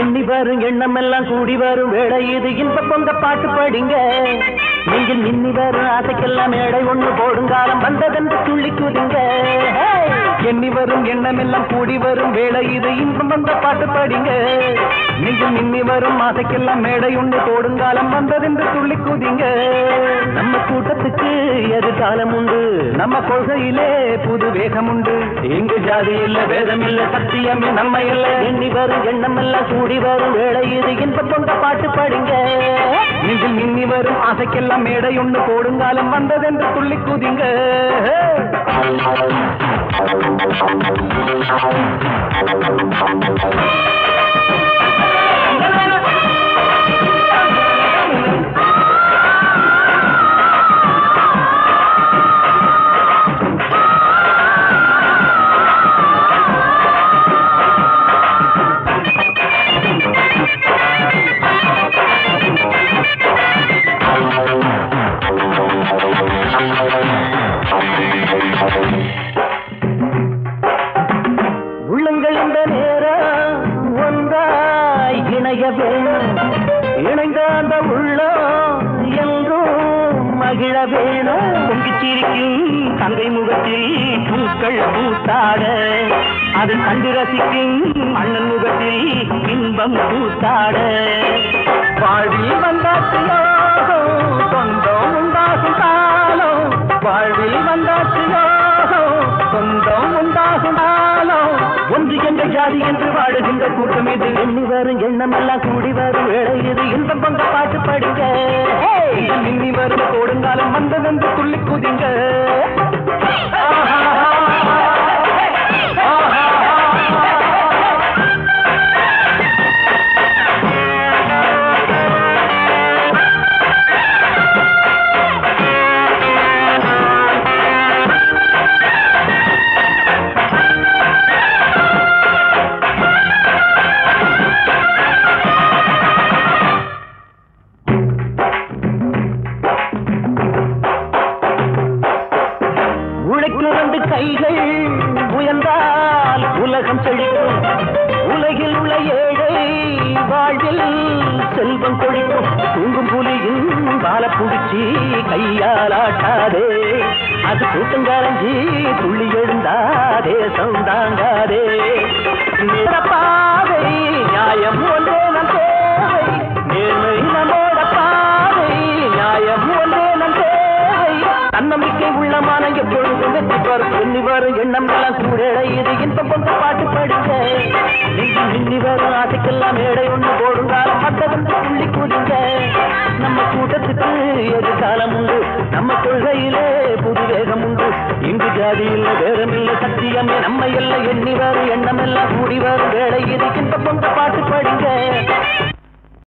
எண்ணி வரும் எண்ணம் எல்லாம் கூடி வரும் வேளை இது இன்ப பொங்க பாட்டு படிங்க நீங்கள் மின்னி வரும் ஆசைக்கெல்லாம் மேடை ஒண்ணு போடுங்காலம் வந்ததென்று துள்ளி குதிங்க எண்ணி வரும் எண்ணம் எல்லாம் கூடி வரும் வேளை இது இன்பம் வந்த பாட்டு படிங்க நீங்கள் மின்னி வரும் ஆசைக்கெல்லாம் மேடை ஒண்ணு போடுங்காலம் வந்ததென்று துள்ளி குதிங்க நம்ம கூட்டத்துக்கு எதிர்காலம் உண்டு நம்ம கொள்கையிலே புது வேகம் உண்டு எங்கு ஜாதி இல்ல வேதம் இல்ல சத்தியமே நம்ம இல்ல எண்ணி வரும் எண்ணம் எல்லாம் கூடி வரும் வேளை இது இன்ப பொங்க பாட்டு பாடுங்க நீங்கள் மின்னி வரும் ஆசைக்கெல்லாம் மேடை ஒண்ணு போடுங்காலம் வந்ததென்று துள்ளி குதிங்க உள்ளங்கள் இந்த நேரம் ஒன்றாய் இணைய வேணும் இணைந்த அந்த உள்ளம் என்றும் மகிழ வேணும் பொங்கிச் சிரிக்கும் தங்கை முகத்தில் பூக்கள் பூத்தாட அது கண்டு ரசிக்கும் அண்ணன் முகத்தில் இன்பம் பூத்தாட வாழ்வில் வந்தாச்சு யோகம், சொந்தம் உண்டாகும் காலம் வாழ்வில் வந்தாச்சு யோகம், சொந்தம் உண்டாகும் காலம் ஒன்று என்ற ஜாதி என்று வாழுகின்ற கூட்டம் இது எண்ணி வரும் எண்ணம் எல்லாம் கூடி வரும் வேளை இது இன்பம் பங்க பாட்டு படிங்க மின்னி வரும் கோடுங்காலம் வந்ததென்று துள்ளி குதிங்க உழைக்கும் ரெண்டு கைகள் உயர்ந்தால் உலகம் செழிக்கும் உலகில் உள்ள ஏழை வாழ்வில் செல்வம் கொழிக்கும் தூங்கும் புலியின் பால புடிச்சி கையால் ஆட்டாதே அது கூட்டம் கரைஞ்சி துள்ளி எழுந்தா தேசம் தாங்காதே பாதை நியாயம் ஒன்றே நம் தேவை நேர்மை நம்மோட பாதை நியாயம் ஒன்றே நம் தேவை தன்னம்பிக்கை உள்ளமான எப்பொழுதும் வெற்றி பெறும் எண்ணி வரும் எண்ணம் எல்லாம் சூழலை இது இன்பம் பொங்க பாட்டு படிங்க நீங்கள் மின்னி வரும் ஆசைக்கெல்லாம் மேடை ஒண்ணு போடுங்காலம் மத்தவங்க துள்ளி கூடுங்க நம்ம கூட்டத்துக்கு எதிர்காலம் உண்டு நம்ம கொள்கையிலே புது வேகம் உண்டு இங்கு ஜாதி இல்ல வேறம் இல்ல சத்தியமே நம்ம எல்லாம் எண்ணி வரும் எண்ணம் எல்லாம் கூடி வரும் வேலை இது இன்பம் பொங்க பாட்டு படிங்க